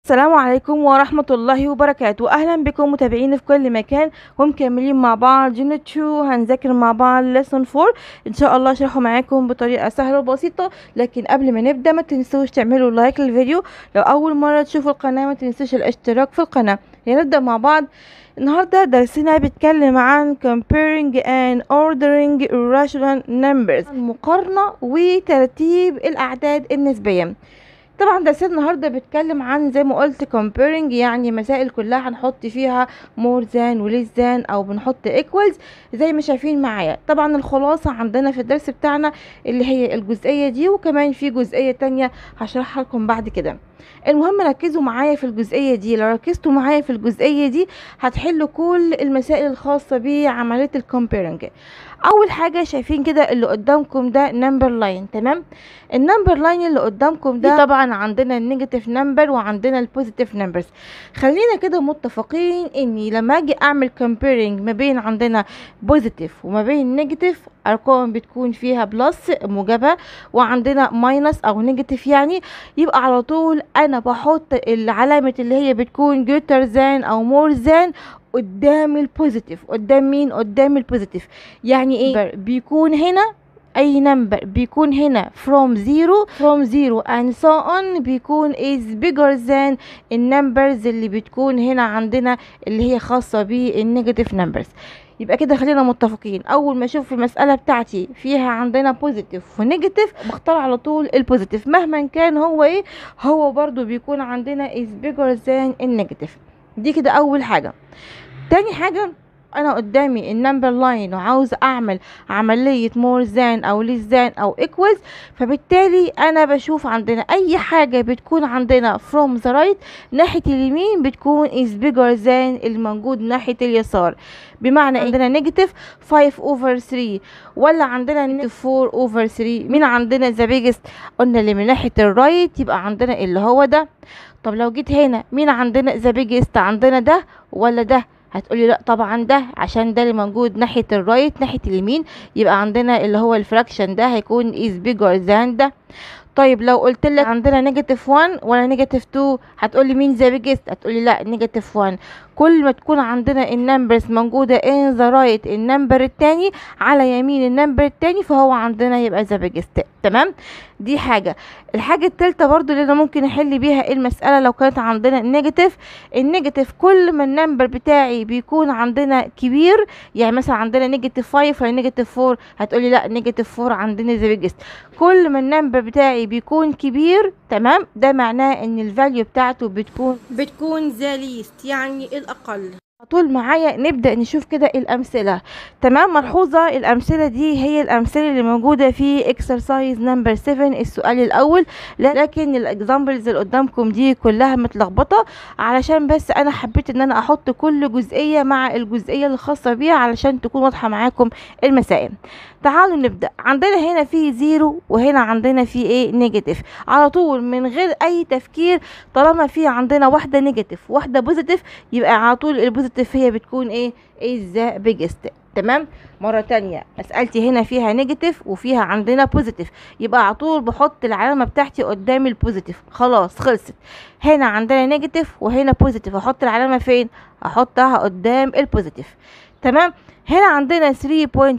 السلام عليكم ورحمة الله وبركاته أهلا بكم متابعين في كل مكان ومكملين مع بعض يونت 2 هنذاكر مع بعض ليسون 4 إن شاء الله أشرحه معاكم بطريقة سهلة وبسيطة لكن قبل ما نبدأ ما تنسوش تعملوا لايك للفيديو لو أول مرة تشوفوا القناة ما تنسوش الاشتراك في القناة هنبدأ مع بعض النهاردة درسنا بيتكلم عن comparing and ordering irrational numbers مقارنة وترتيب الأعداد النسبية طبعا درسنا النهارده بيتكلم عن زي ما قلت comparing يعني مسائل كلها هنحط فيها more than و less than او بنحط equals زي ما شايفين معايا طبعا الخلاصة عندنا في الدرس بتاعنا اللي هي الجزئية دي وكمان في جزئية تانية هشرحها لكم بعد كده المهم ركزوا معايا في الجزئية دي لو ركزتوا معايا في الجزئية دي هتحلوا كل المسائل الخاصة بعملية الكومبيرنج اول حاجة شايفين كده اللي قدامكم ده نمبر لاين تمام النمبر لاين اللي قدامكم ده طبعا عندنا النيجاتيف نمبر وعندنا البوزيتيف نمبرز خلينا كده متفقين اني لما اجي اعمل كومبيرنج ما بين عندنا بوزيتيف وما بين نيجاتيف ارقام بتكون فيها بلس موجبة وعندنا ماينس او نيجاتيف يعني يبقى على طول انا بحط العلامة اللي هي بتكون جوتر زان او مور زان قدام البوزيتيف قدام مين قدام البوزيتيف يعني ايه بيكون هنا اي نمبر بيكون هنا from zero from zero and so on بيكون is bigger than النمبرز اللي بتكون هنا عندنا اللي هي خاصة بالنيجاتيف نمبرز يبقى كده خلينا متفقين اول ما اشوف المساله بتاعتي فيها عندنا بوزيتيف ونيجاتيف بختار على طول البوزيتيف مهما كان هو ايه هو برضو بيكون عندنا is bigger than النيجاتيف دي كده اول حاجه تاني حاجه انا قدامي النمبر لاين وعاوز اعمل عملية more than او less than او equals فبالتالي انا بشوف عندنا اي حاجة بتكون عندنا from the right ناحية اليمين بتكون is bigger than الموجود ناحية اليسار بمعنى عندنا negative 5 over 3 ولا عندنا negative 4 over 3 مين عندنا the biggest قلنا اللي من ناحية الرايت يبقى عندنا اللي هو ده طب لو جيت هنا مين عندنا the biggest عندنا ده ولا ده هتقولي لا طبعا ده عشان ده اللي موجود ناحية الرايت ناحية اليمين يبقى عندنا اللي هو الفراكشن ده هيكون is bigger than ده طيب لو قلت لك عندنا نيجاتيف 1 ولا نيجاتيف 2 هتقولي مين ذا بيجست هتقولي لا نيجاتيف 1 كل ما تكون عندنا النمبرز موجوده ان ذا رايت النمبر التاني على يمين النمبر التاني فهو عندنا يبقى ذا بيجست تمام دي حاجه الحاجه التالتة برضو اللي انا ممكن احل بيها المساله لو كانت عندنا نيجاتيف النيجاتيف كل ما النمبر بتاعي بيكون عندنا كبير يعني مثلا عندنا نيجاتيف 5 ولا نيجاتيف 4 هتقولي لا نيجاتيف 4 عندنا ذا بيجست كل ما النمبر بتاعي بيكون كبير تمام ده معناه ان الفاليو بتاعته بتكون بتكون ذا ليست يعني الاقل طول معايا نبدا نشوف كده الامثله تمام ملحوظه الامثله دي هي الامثله اللي موجوده في اكسرسايز نمبر 7 السؤال الاول لكن الاكزامبلز اللي قدامكم دي كلها متلخبطه علشان بس انا حبيت ان انا احط كل جزئيه مع الجزئيه الخاصه بيها علشان تكون واضحه معاكم المسائل تعالوا نبدا عندنا هنا في زيرو وهنا عندنا في ايه نيجاتيف على طول من غير اي تفكير طالما في عندنا واحده نيجاتيف واحده بوزيتيف يبقى على طول البوزيتيف هي بتكون ايه ايه ذا بيجست تمام مرة تانية مسألتي هنا فيها نيجاتيف وفيها عندنا بوزيتيف يبقى على طول بحط العلامة بتاعتي قدام البوزيتيف خلاص خلصت هنا عندنا نيجاتيف وهنا بوزيتيف احط العلامة فين احطها قدام البوزيتيف تمام هنا عندنا 3.7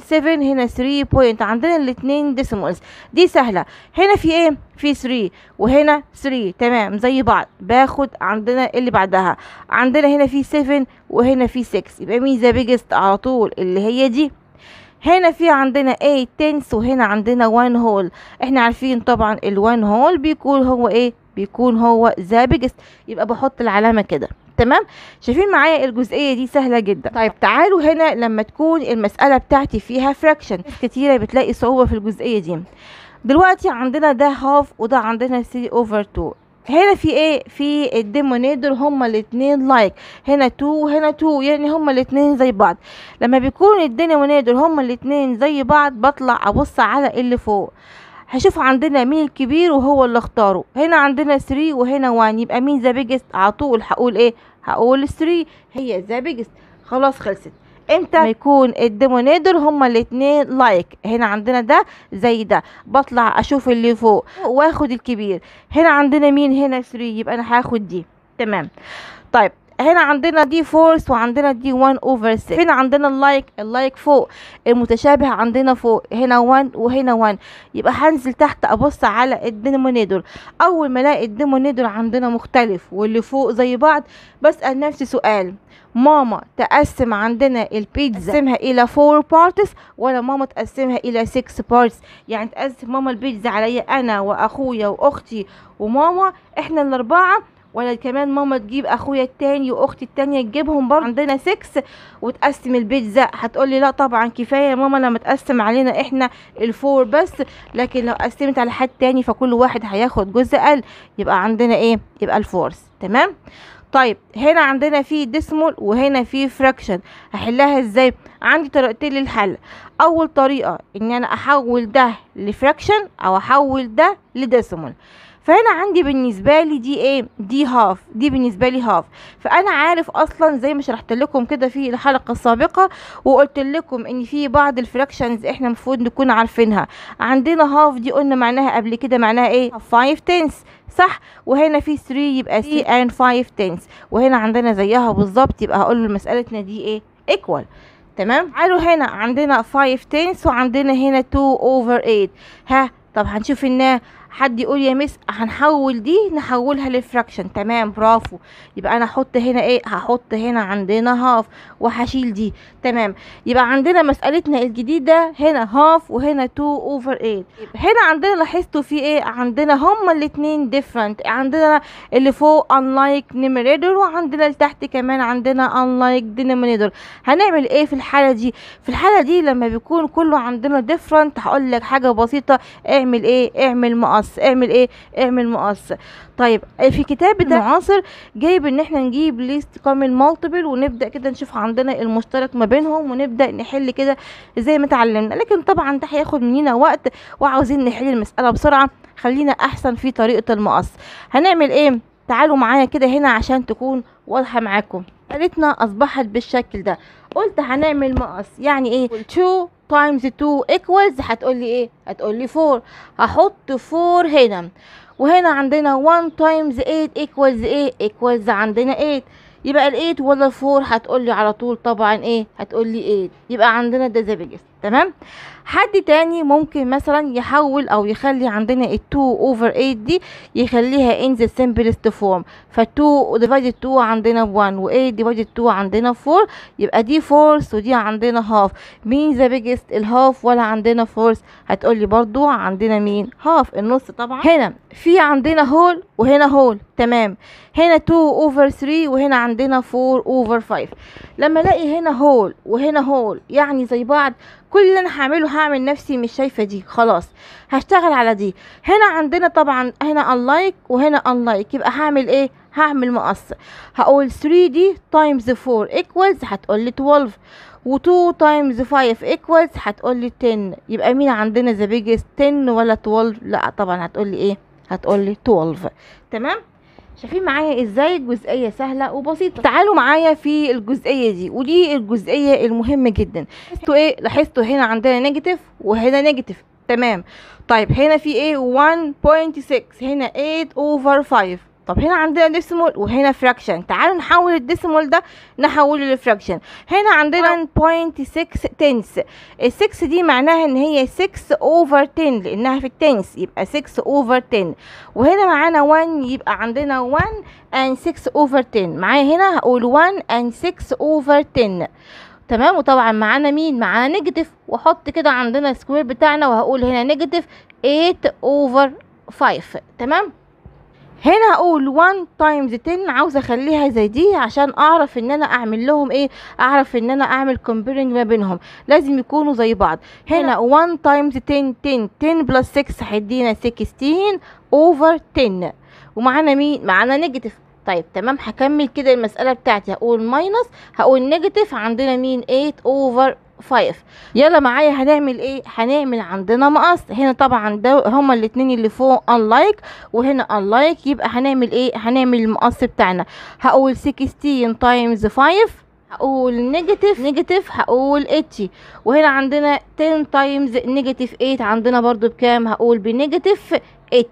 هنا 3 بوينت عندنا الاثنين ديسيمالز دي سهلة هنا في ايه في 3 وهنا 3 تمام زي بعض باخد عندنا اللي بعدها عندنا هنا في 7 وهنا في 6 يبقى مين ذا بيجست على طول اللي هي دي هنا في عندنا 8 تنس وهنا عندنا 1 هول احنا عارفين طبعا ال1 هول بيكون هو ايه بيكون هو ذا بيجست يبقى بحط العلامة كده تمام شايفين معايا الجزئيه دي سهله جدا طيب تعالوا هنا لما تكون المساله بتاعتي فيها فراكشن كتيره بتلاقي صعوبه في الجزئيه دي دلوقتي عندنا ده هاف وده عندنا 3 اوفر 2 هنا في ايه في الديمونيدر هما الاثنين لايك هنا 2 وهنا 2 يعني هما الاثنين زي بعض لما بيكون الدينومينيتور هما الاثنين زي بعض بطلع ابص على اللي فوق هشوف عندنا مين الكبير وهو اللي اختاره هنا عندنا 3 وهنا 1 يبقى مين ذا بيجست على طول هقول ايه هقول 3 هي ذا بيجست خلاص خلصت امتى ما يكون الديمونيدر هما الاتنين لايك هنا عندنا ده زي ده بطلع اشوف اللي فوق واخد الكبير هنا عندنا مين هنا 3 يبقى انا هاخد دي تمام طيب هنا عندنا دي فورس وعندنا دي 1 اوفر 6 هنا عندنا اللايك اللايك فوق المتشابه عندنا فوق هنا 1 وهنا 1 يبقى هنزل تحت ابص على الدينومينيتور اول ما الاقي الدينومينيتور عندنا مختلف واللي فوق زي بعض بسال نفسي سؤال ماما تقسم عندنا البيتزا تقسمها الى 4 بارتس ولا ماما تقسمها الى 6 بارتس يعني تقسم ماما البيتزا عليا انا واخويا واختي وماما احنا الاربعه ولا كمان ماما تجيب اخويا التاني واختي التانية تجيبهم برضه عندنا 6 وتقسم البيتزا هتقولي لا طبعا كفايه يا ماما لما تقسم علينا احنا الفور بس لكن لو قسمت على حد تاني فكل واحد هياخد جزء اقل يبقى عندنا ايه يبقى الفورس تمام طيب هنا عندنا في ديسمول وهنا في فراكشن هحلها ازاي عندي طريقتين للحل اول طريقه ان انا احول ده لفراكشن او احول ده لديسمول فهنا عندي بالنسبه لي دي ايه دي هاف دي بالنسبه لي هاف فانا عارف اصلا زي ما شرحت لكم كده في الحلقه السابقه وقلت لكم ان في بعض الفراكشنز احنا المفروض نكون عارفينها عندنا هاف دي قلنا معناها قبل كده معناها ايه 5 تنس صح وهنا في 3 يبقى سي and 5 تنس وهنا عندنا زيها بالظبط يبقى هقول له مسألتنا دي ايه equal تمام تعالوا هنا عندنا 5 تنس وعندنا هنا 2 over 8 ها طب هنشوف انها حد يقول يا مس هنحول دي نحولها لفراكشن تمام برافو يبقى انا احط هنا ايه هحط هنا عندنا هاف وهشيل دي تمام يبقى عندنا مسألتنا الجديدة هنا هاف وهنا 2 اوفر 8 هنا عندنا لاحظتوا في ايه عندنا هما الاتنين ديفرنت عندنا اللي فوق unlike numerator وعندنا اللي تحت كمان عندنا unlike denominator هنعمل ايه في الحالة دي في الحالة دي لما بيكون كله عندنا ديفرنت هقول لك حاجة بسيطة اعمل ايه اعمل مقص اعمل ايه اعمل مقص طيب في كتاب المعاصر جايب ان احنا نجيب ليست كامل مالتيبل ونبدا كده نشوف عندنا المشترك ما بينهم ونبدا نحل كده زي ما اتعلمنا لكن طبعا ده هياخد مننا وقت وعاوزين نحل المساله بسرعه خلينا احسن في طريقه المقص هنعمل ايه تعالوا معايا كده هنا عشان تكون واضحه معاكم قالتنا اصبحت بالشكل ده قلت هنعمل مقص يعني ايه 2 تايمز 2 ايكوالز هتقولي ايه هتقولي 4 هحط 4 هنا وهنا عندنا 1 تايمز 8 ايكوالز ايه ايكوالز عندنا 8 يبقى ال 8 ولا ال 4 هتقولي على طول طبعا ايه هتقولي 8 يبقى عندنا ده ذا بيجست تمام حد تاني ممكن مثلا يحول او يخلي عندنا ال 2 اوفر 8 دي يخليها in the simplest form ف 2 divided 2 عندنا 1 و 8 divided 2 عندنا 4 يبقى دي فورس ودي عندنا هاف مين ذا بيجست الهاف ولا عندنا فورس هتقولي برضو عندنا مين هاف النص طبعا هنا في عندنا هول وهنا هول تمام هنا 2 اوفر 3 وهنا عندنا 4 اوفر 5 لما الاقي هنا هول وهنا هول يعني زي بعض كل اللي انا هعمله هعمل نفسي مش شايفه دي خلاص هشتغل على دي هنا عندنا طبعا هنا unlike وهنا unlike يبقى هعمل ايه هعمل مقص هقول 3 دي تايمز 4 equals هتقولي 12 و2 تايمز 5 equals هتقولي 10 يبقى مين عندنا ذا بيجست 10 ولا 12 لا طبعا هتقولي ايه هتقولي 12 تمام شايفين معايا ازاي الجزئيه سهله وبسيطه تعالوا معايا في الجزئيه دي ودي الجزئيه المهمه جدا لاحظتوا ايه لاحظتوا هنا عندنا نيجاتيف وهنا نيجاتيف تمام طيب هنا في ايه 1.6 هنا 8 اوفر 5 طب هنا عندنا ديسيمول وهنا فراكشن تعالوا نحول الديسيمول ده نحوله لفراكشن هنا عندنا 1.6 تنس ال 6 دي معناها ان هي 6 اوفر 10 لانها في التنس يبقى 6 اوفر 10 وهنا معانا 1 يبقى عندنا 1 and 6 اوفر 10 معايا هنا هقول 1 and 6 اوفر 10 تمام وطبعا معانا مين معانا نيجاتيف واحط كده عندنا السكوير بتاعنا وهقول هنا نيجاتيف 8 اوفر 5 تمام هنا هقول 1 تايمز 10 عاوزه اخليها زي دي عشان اعرف ان انا اعمل لهم ايه اعرف ان انا اعمل كومبيرنج ما بينهم لازم يكونوا زي بعض هنا 1 تايمز 10 10 10 بلس 6 هيدينا 16 اوفر 10 ومعانا مين معانا نيجاتيف طيب تمام هكمل كده المسألة بتاعتي هقول ماينس هقول نيجاتيف عندنا مين 8 اوفر 5 يلا معايا هنعمل ايه هنعمل عندنا مقص هنا طبعا ده هما الاتنين اللي فوق unlike وهنا unlike يبقى هنعمل ايه هنعمل المقص بتاعنا هقول 16 times 5 هقول نيجاتيف نيجاتيف هقول 80 وهنا عندنا 10 تايمز نيجاتيف 8 عندنا برضو بكام هقول بنيجاتيف 80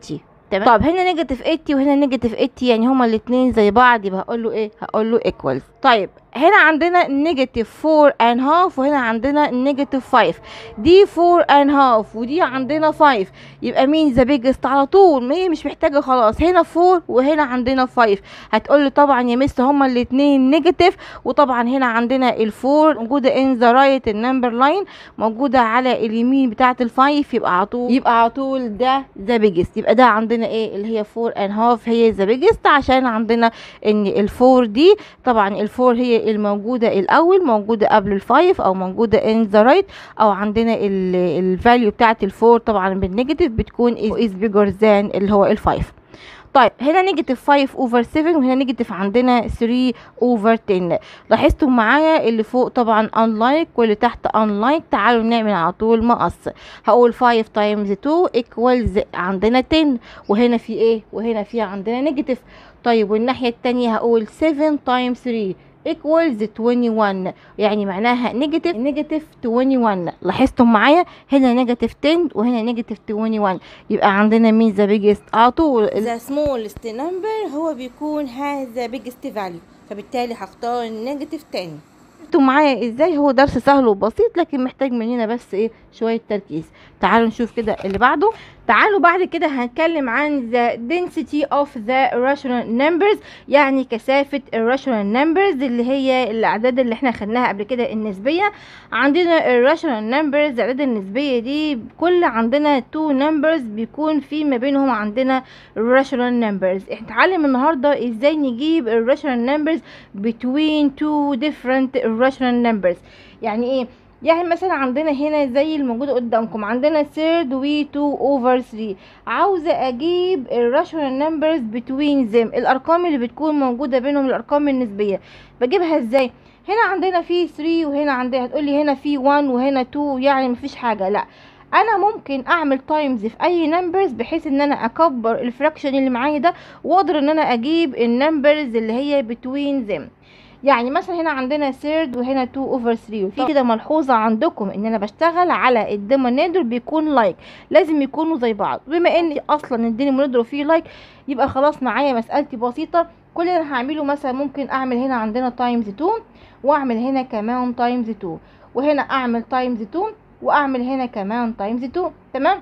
تمام طب هنا نيجاتيف 80 وهنا نيجاتيف 80 يعني هما الاثنين زي بعض يبقى هقول له ايه هقول له ايكوالز طيب هنا عندنا نيجاتيف 4 and half وهنا عندنا نيجاتيف 5 دي 4 and half ودي عندنا 5 يبقى مين ذا بيجست على طول ما هي مش محتاجه خلاص هنا 4 وهنا عندنا 5 هتقول لي طبعا يا مس هما الاثنين نيجاتيف وطبعا هنا عندنا ال4 موجوده ان ذا رايت النمبر لاين موجوده على اليمين بتاعه ال5 يبقى على طول يبقى على طول ده ذا بيجست يبقى ده عندنا ايه اللي هي 4 and half هي ذا بيجست عشان عندنا ان ال4 دي طبعا ال4 هي الموجودة الأول موجودة قبل الفايف أو موجودة in the right أو عندنا الفاليو بتاعت الفور طبعا بالنيجاتيف بتكون is bigger than اللي هو الفايف طيب هنا نيجاتيف 5 اوفر 7 وهنا نيجاتيف عندنا 3 اوفر 10 لاحظتوا معايا اللي فوق طبعا unlike واللي تحت unlike تعالوا نعمل على طول مقص هقول 5 تايمز 2 equals عندنا 10 وهنا في ايه وهنا في عندنا نيجاتيف طيب والناحيه الثانيه هقول 7 تايمز 3 equals 21 يعني معناها نيجاتيف نيجاتيف 21 لاحظتم معايا هنا نيجاتيف 10 وهنا نيجاتيف 21 يبقى عندنا مين ذا بيجست على طول ذا سمولست نمبر هو بيكون هذا بيجست فاليو فبالتالي هختار النيجاتيف 10 انتوا معايا ازاي هو درس سهل وبسيط لكن محتاج مننا بس ايه شويه تركيز تعالوا نشوف كده اللي بعده تعالوا بعد كده هنتكلم عن the density of the rational numbers يعني كثافة ال rational numbers اللي هي الأعداد اللي احنا خدناها قبل كده النسبية عندنا ال rational numbers الأعداد النسبية دي كل عندنا two numbers بيكون في ما بينهم عندنا rational numbers احنا هنتعلم النهاردة ازاي نجيب ال rational numbers between two different rational numbers يعني ايه يعني مثلا عندنا هنا زي الموجود قدامكم عندنا third و 2 over 3 عاوزة اجيب الراشونال نمبرز between them الارقام اللي بتكون موجودة بينهم الارقام النسبية بجيبها ازاي هنا عندنا في 3 وهنا عندنا هتقولي هنا في 1 وهنا 2 يعني مفيش حاجة لا انا ممكن اعمل تايمز في اي نمبرز بحيث ان انا اكبر الفراكشن اللي معايا ده واقدر ان انا اجيب النمبرز اللي هي between them يعني مثلا هنا عندنا سيرد وهنا 2 اوفر 3 وفي كده ملحوظه عندكم ان انا بشتغل على الديمونيدر بيكون لايك لازم يكونوا زي بعض بما ان اصلا الديمونيدر فيه لايك يبقى خلاص معايا مسالتي بسيطه كل اللي انا هعمله مثلا ممكن اعمل هنا عندنا تايمز 2 واعمل هنا كمان تايمز 2 وهنا اعمل تايمز 2 واعمل هنا كمان تايمز 2 تمام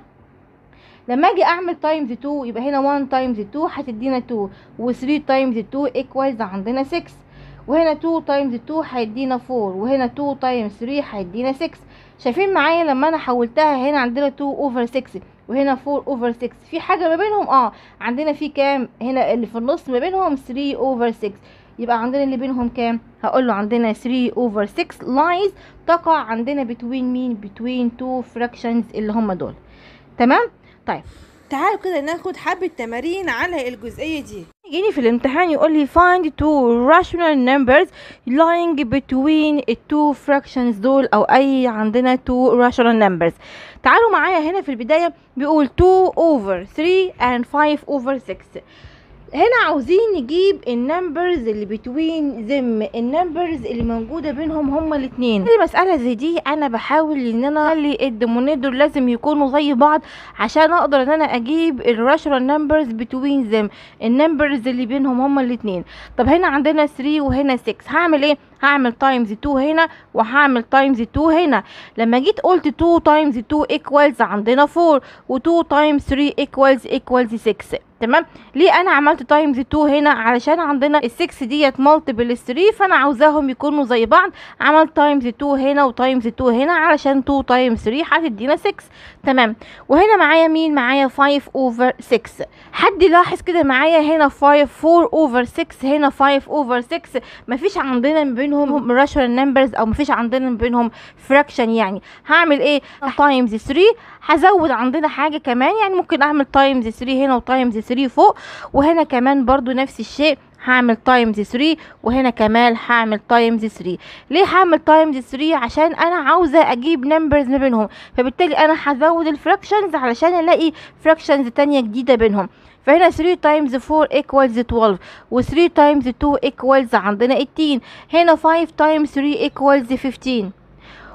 لما اجي اعمل تايمز 2 يبقى هنا 1 تايمز 2 هتدينا 2 و3 تايمز 2 ايكوالز عندنا 6 وهنا 2 تايمز 2 هيدينا 4 وهنا 2 تايمز 3 هيدينا 6 شايفين معايا لما انا حولتها هنا عندنا 2 اوفر 6 وهنا 4 اوفر 6 في حاجه ما بينهم اه عندنا في كام هنا اللي في النص ما بينهم 3 اوفر 6 يبقى عندنا اللي بينهم كام هقول له عندنا 3 اوفر 6 لاينز تقع عندنا بتوين مين بتوين 2 فراكشنز اللي هم دول تمام طيب تعالوا كده ناخد حبة تمارين على الجزئية دي يجيني في الامتحان يقول لي find two rational numbers lying between the two fractions دول او اي عندنا two rational numbers تعالوا معايا هنا في البداية بيقول 2 over 3 and 5 over 6 هنا عاوزين نجيب النمبرز اللي بتوين ذم النمبرز اللي موجوده بينهم هما الاثنين في مساله زي دي انا بحاول ان انا اخلي الديمونيدور لازم يكونوا زي بعض عشان اقدر ان انا اجيب الراشونال نمبرز بتوين ذم النمبرز اللي بينهم هما الاثنين طب هنا عندنا 3 وهنا 6 هعمل ايه هعمل تايمز 2 هنا وهعمل تايمز 2 هنا لما جيت قلت 2 تايمز 2 ايكوالز عندنا 4 و2 تايمز 3 ايكوالز ايكوالز 6 تمام ليه انا عملت تايمز 2 هنا علشان عندنا ال6 ديت مالتيبل 3 فانا عاوزاهم يكونوا زي بعض عملت تايمز 2 هنا وتايمز 2 هنا علشان 2 تايمز 3 هتدينا 6 تمام وهنا معايا مين معايا 5 اوفر 6 حد لاحظ كده معايا هنا 5 4 اوفر 6 هنا 5 اوفر 6 مفيش عندنا ما بينهم راشونال نمبرز او مفيش عندنا ما بينهم فراكشن يعني هعمل ايه تايمز 3 هزود عندنا حاجه كمان يعني ممكن اعمل تايمز 3 هنا وتايمز 3 فوق وهنا كمان برضو نفس الشيء هعمل تايمز 3 وهنا كمان هعمل تايمز 3 ليه هعمل تايمز 3 عشان انا عاوزه اجيب نمبرز ما بينهم فبالتالي انا هزود الفراكشنز علشان الاقي فراكشنز تانية جديده بينهم فهنا 3 تايمز 4 equals 12 و 3 تايمز 2 equals عندنا 18 هنا 5 تايمز 3 equals 15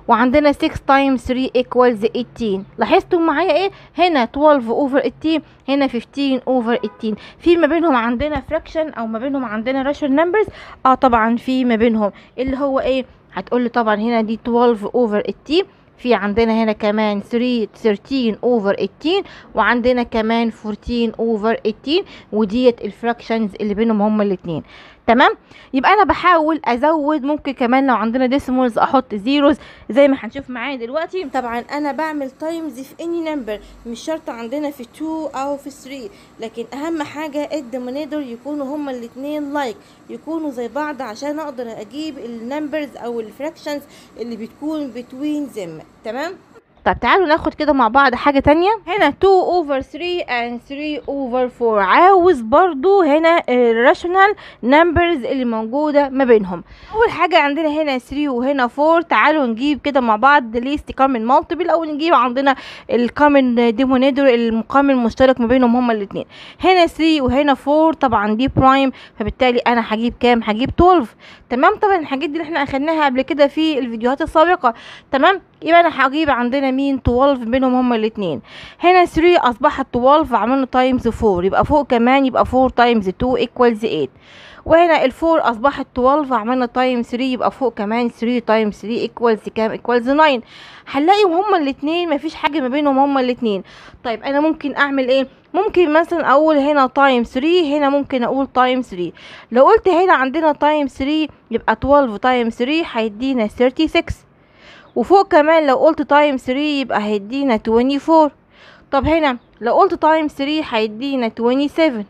وعندنا 6 times 3 equals 18 لاحظتوا معايا ايه هنا 12 over 18 هنا 15 over 18 في ما بينهم عندنا fraction او ما بينهم عندنا rational numbers اه طبعا في ما بينهم اللي هو ايه هتقولي طبعا هنا دي 12 over 18 في عندنا هنا كمان 3 13 over 18 وعندنا كمان 14 over 18 وديت الفراكشنز اللي بينهم هما الاتنين تمام يبقى انا بحاول ازود ممكن كمان لو عندنا ديسيمالز احط زيروز زي ما هنشوف معايا دلوقتي طبعا انا بعمل تايمز في اني نمبر مش شرط عندنا في 2 او في 3 لكن اهم حاجه الديمونيدور يكونوا هما الاتنين لايك يكونوا زي بعض عشان اقدر اجيب النمبرز او الفراكشنز اللي بتكون بتوين زم تمام طب تعالوا ناخد كده مع بعض حاجة تانية هنا 2 over 3 and 3 over 4 عاوز برضو هنا الراشونال نمبرز اللي موجودة ما بينهم أول حاجة عندنا هنا 3 وهنا 4 تعالوا نجيب كده مع بعض ليست كومن مالتيبل أو نجيب عندنا الكومن ديمونيدور المقام المشترك ما بينهم هما الاتنين هنا 3 وهنا 4 طبعا دي برايم فبالتالي أنا هجيب كام هجيب 12 تمام طبعا الحاجات دي اللي احنا أخدناها قبل كده في الفيديوهات السابقة تمام يبقى انا هجيب عندنا مين 12 بينهم هما الاثنين هنا 3 اصبحت 12 عملنا تايمز 4 يبقى فوق كمان يبقى 4 تايمز 2 ايكوالز 8 وهنا ال 4 اصبحت 12 عملنا تايمز 3 يبقى فوق كمان 3 تايمز 3 ايكوالز كام ايكوالز 9 هنلاقيهم هما الاثنين مفيش حاجه ما بينهم هما الاثنين طيب انا ممكن اعمل ايه ممكن مثلا اقول هنا تايم 3 هنا ممكن اقول تايم 3 لو قلت هنا عندنا تايم 3 يبقى 12 تايم 3 هيدينا 36 وفوق كمان لو قلت تايم 3 يبقى هيدينا 24 طب هنا لو قلت تايم 3 هيدينا 27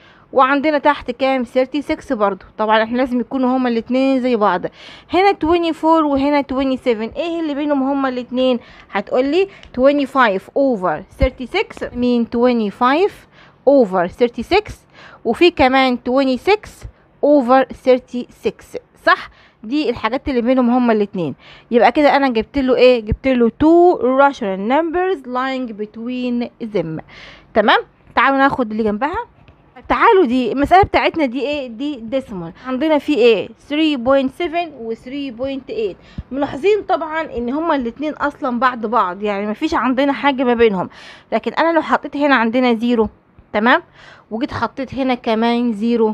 وعندنا تحت كام 36 برضو طبعا احنا لازم يكونوا هما الاتنين زي بعض هنا 24 وهنا 27 ايه اللي بينهم هما الاتنين هتقولي 25 over 36 مين 25 over 36 وفي كمان 26 over 36 صح دي الحاجات اللي بينهم هما الاتنين يبقى كده انا جبت له ايه جبت له two rational numbers lying between them تمام تعالوا ناخد اللي جنبها تعالوا دي المسألة بتاعتنا دي ايه دي ديسمال عندنا في ايه 3.7 و 3.8 ملاحظين طبعا ان هما الاتنين اصلا بعد بعض يعني مفيش عندنا حاجة ما بينهم لكن انا لو حطيت هنا عندنا زيرو تمام وجيت حطيت هنا كمان زيرو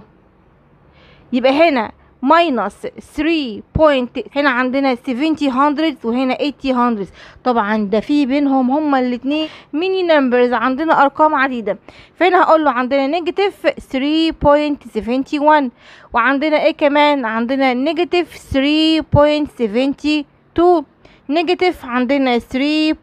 يبقى هنا ماينس 3 بوينت هنا عندنا 70 هندرد وهنا 80 هندرد طبعا ده في بينهم هما الاثنين ميني نمبرز عندنا ارقام عديده فهنا هقول له عندنا نيجاتيف 3.71 وعندنا ايه كمان عندنا نيجاتيف 3.72 نيجاتيف عندنا 3.73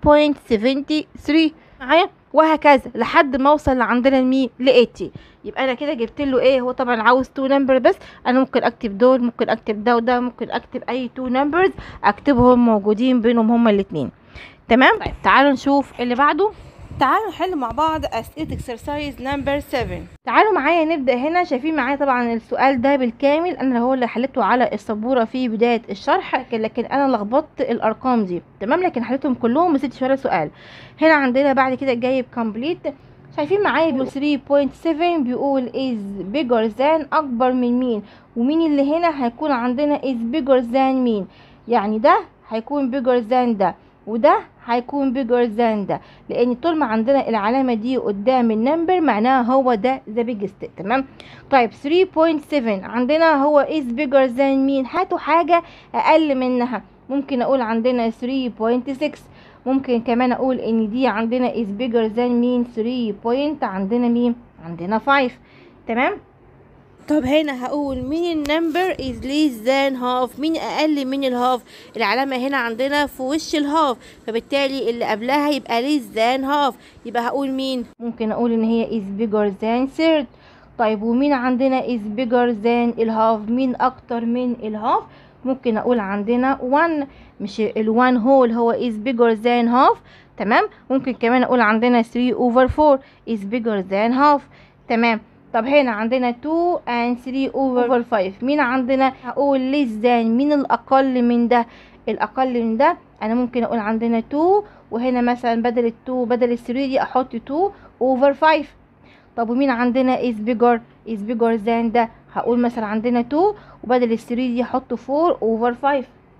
معايا وهكذا لحد ما اوصل لعندنا لمين ل 80 يبقى انا كده جبت له ايه هو طبعا عاوز تو نمبر بس انا ممكن اكتب دول ممكن اكتب ده وده ممكن اكتب اي تو نمبرز اكتبهم موجودين بينهم هما الاثنين تمام طيب تعالوا نشوف اللي بعده تعالوا نحل مع بعض اسئله اكسرسايز نمبر 7 تعالوا معايا نبدا هنا شايفين معايا طبعا السؤال ده بالكامل انا هو اللي حليته على السبوره في بدايه الشرح لكن, لكن انا لخبطت الارقام دي تمام لكن حليتهم كلهم ما سبتش ولا سؤال هنا عندنا بعد كده جايب كومبليت شايفين معايا بيقول 3.7 بيقول is bigger than اكبر من مين ومين اللي هنا هيكون عندنا is bigger than مين يعني ده هيكون bigger than ده وده هيكون bigger than ده لان طول ما عندنا العلامه دي قدام النمبر معناها هو ده the biggest تمام طيب 3.7 عندنا هو is bigger than مين هاتوا حاجه اقل منها ممكن اقول عندنا 3.6 ممكن كمان اقول ان دي عندنا is bigger than مين 3 point عندنا مين عندنا 5 تمام طب هنا هقول مين النمبر is less than half مين اقل من الهاف العلامة هنا عندنا في وش الهاف فبالتالي اللي قبلها يبقى less than half يبقى هقول مين ممكن اقول ان هي is bigger than third طيب ومين عندنا is bigger than الهاف مين اكتر من الهاف ممكن اقول عندنا 1 مش ال1 هو اللي هو is bigger than half تمام ممكن كمان اقول عندنا 3 over 4 is bigger than half تمام طب هنا عندنا 2 and 3 over 5 مين عندنا هقول less than مين الاقل من ده الاقل من ده انا ممكن اقول عندنا 2 وهنا مثلا بدل ال 2 بدل ال 3 دي احط 2 over 5 طب ومين عندنا is bigger is bigger than ده هقول مثلا عندنا 2 وبدل ال 3 دي احط 4 over 5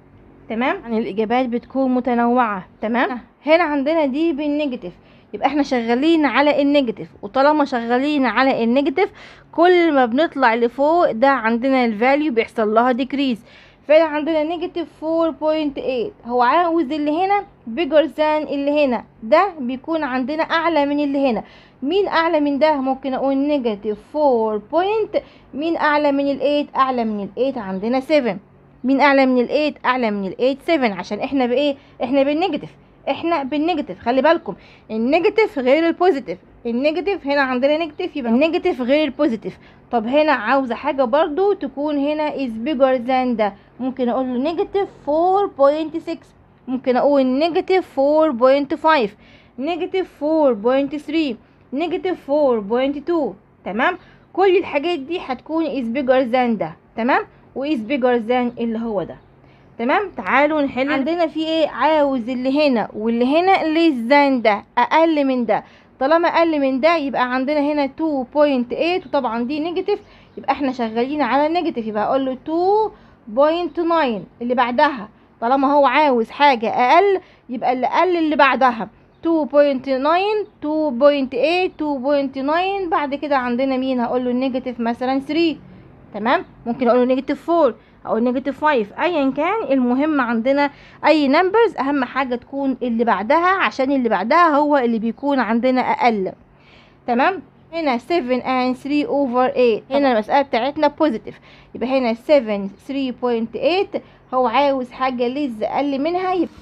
تمام يعني الاجابات بتكون متنوعه تمام هنا عندنا دي بالنيجاتيف يبقى احنا شغالين على النيجاتيف وطالما شغالين على النيجاتيف كل ما بنطلع لفوق ده عندنا الفاليو بيحصل لها ديكريز فهنا عندنا نيجاتيف 4.8 هو عاوز اللي هنا bigger than اللي هنا ده بيكون عندنا اعلى من اللي هنا مين اعلى من ده ممكن اقول نيجاتيف 4 بوينت مين اعلى من ال8 اعلى من ال8 عندنا 7 مين اعلى من ال8 اعلى من ال8 7 عشان احنا بايه احنا بالنيجاتيف احنا بالنيجاتيف خلي بالكم النيجاتيف غير البوزيتيف النيجاتيف هنا عندنا نيجاتيف يبقى النيجاتيف غير البوزيتيف طب هنا عاوزه حاجه برضو تكون هنا is bigger than ده ممكن اقول له نيجاتيف 4.6 ممكن اقول نيجاتيف 4.5 نيجاتيف 4.3 نيجاتيف 4.2 تمام كل الحاجات دي هتكون is bigger than ده تمام و is bigger than اللي هو ده تمام تعالوا نحل عندنا في ايه عاوز اللي هنا واللي هنا less than ده اقل من ده طالما اقل من ده يبقى عندنا هنا 2.8 وطبعا دي نيجاتيف يبقى احنا شغالين على النيجاتيف يبقى اقول له 2.9 اللي بعدها طالما هو عاوز حاجة اقل يبقى اللي اقل اللي بعدها 2.9 2.8 2.9 بعد كده عندنا مين هقول له نيجاتيف مثلا 3 تمام ممكن اقول له نيجاتيف 4 او نيجاتيف 5 ايا كان المهم عندنا اي نمبرز اهم حاجه تكون اللي بعدها عشان اللي بعدها هو اللي بيكون عندنا اقل تمام هنا 7 and 3 over 8 هنا المسألة بتاعتنا بوزيتيف يبقى هنا 7 3.8 هو عاوز حاجة ليز أقل منها يبقى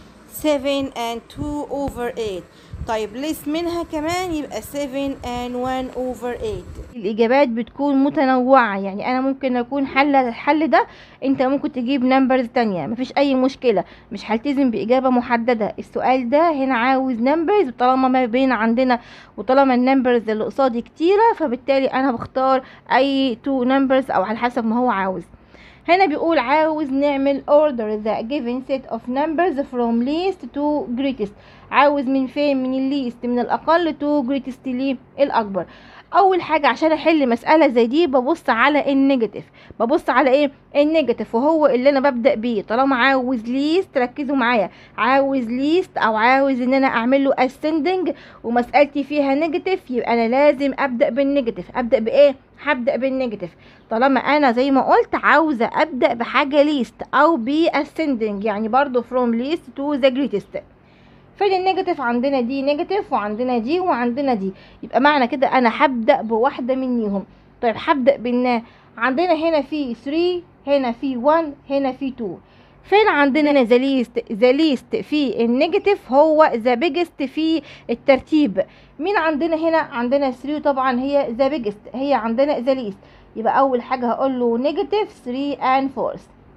7 and 2 over 8 طيب ليس منها كمان يبقى 7 and 1 over 8 الإجابات بتكون متنوعة يعني أنا ممكن أكون حل الحل ده أنت ممكن تجيب نمبرز تانية مفيش أي مشكلة مش هلتزم بإجابة محددة السؤال ده هنا عاوز نمبرز وطالما ما بين عندنا وطالما النمبرز اللي قصادي كتيرة فبالتالي أنا بختار أي تو نمبرز أو على حسب ما هو عاوز هنا بيقول عاوز نعمل order the given set of numbers from least to greatest عاوز من فين من الليست من الأقل to greatest ليه الأكبر اول حاجه عشان احل مساله زي دي ببص على النيجاتيف ببص على ايه النيجاتيف وهو اللي انا ببدا بيه طالما عاوز ليست ركزوا معايا عاوز ليست او عاوز ان انا اعمل له ascending ومسالتي فيها نيجاتيف يبقى انا لازم ابدا بالنيجاتيف ابدا بايه هبدا بالنيجاتيف طالما انا زي ما قلت عاوزه ابدا بحاجه ليست او ب ascending يعني برضو from least to the greatest فين النيجاتيف عندنا دي نيجاتيف وعندنا دي وعندنا دي يبقى معنى كده انا هبدا بواحده منيهم طيب هبدا بالنا عندنا هنا في 3 هنا في 1 هنا في 2 فين عندنا ذا ليست ذا ليست في النيجاتيف هو ذا بيجست في الترتيب مين عندنا هنا عندنا 3 طبعا هي ذا بيجست هي عندنا ذا ليست يبقى اول حاجه هقول له نيجاتيف 3 and 4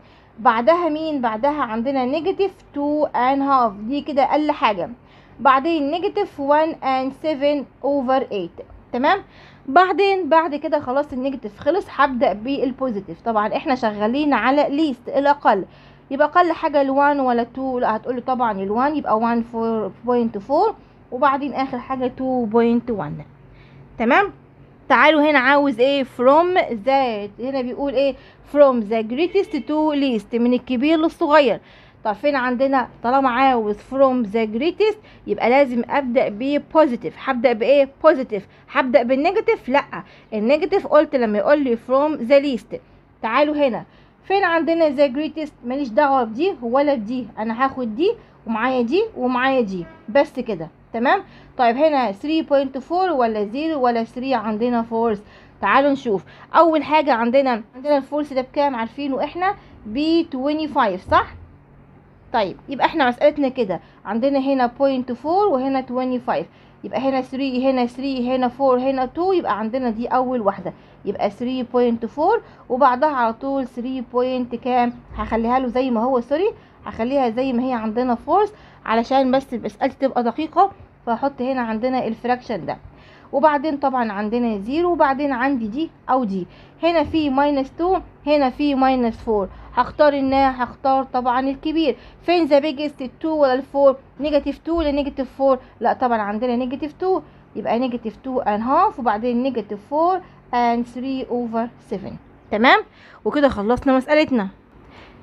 بعدها مين بعدها عندنا نيجاتيف 2 and half دي كده اقل حاجه بعدين نيجاتيف 1 and 7 over 8 تمام بعدين بعد كده خلاص النيجاتيف خلص هبدا بالبوزيتيف طبعا احنا شغالين على ليست الاقل يبقى اقل حاجه ال1 ولا 2 لا هتقولي طبعا ال1 يبقى 1.4 وبعدين اخر حاجه 2.1 تمام تعالوا هنا عاوز ايه from that هنا بيقول ايه from the greatest to least من الكبير للصغير طب فين عندنا طالما عاوز from the greatest يبقى لازم ابدا ب positive هبدا بايه positive هبدا بالنيجاتيف لا النيجاتيف قلت لما يقول لي from the least تعالوا هنا فين عندنا the greatest ماليش دعوه بدي ولا بدي انا هاخد دي ومعايا دي ومعايا دي بس كده تمام طيب هنا 3.4 ولا 0 ولا 3 عندنا فورس تعالوا نشوف اول حاجه عندنا عندنا الفورس ده بكام عارفينه احنا ب 25 صح طيب يبقى احنا مسألتنا كده عندنا هنا 0.4 وهنا 25 يبقى هنا 3 هنا 3 هنا 4 هنا 2 يبقى عندنا دي اول واحده يبقى 3.4 وبعدها على طول 3 بوينت كام هخليها له زي ما هو سوري هخليها زي ما هي عندنا فورس علشان بس مسألتي تبقى دقيقه فهحط هنا عندنا الفراكشن ده وبعدين طبعا عندنا زيرو وبعدين عندي دي او دي هنا في ماينس 2 هنا في ماينس 4 هختار انها هختار طبعا الكبير فين ذا بيجست 2 ولا الفور نيجاتيف 2 ولا نيجاتيف 4 لا طبعا عندنا نيجاتيف 2 يبقى نيجاتيف 2 and half وبعدين نيجاتيف 4 and 3 over 7 تمام وكده خلصنا مسألتنا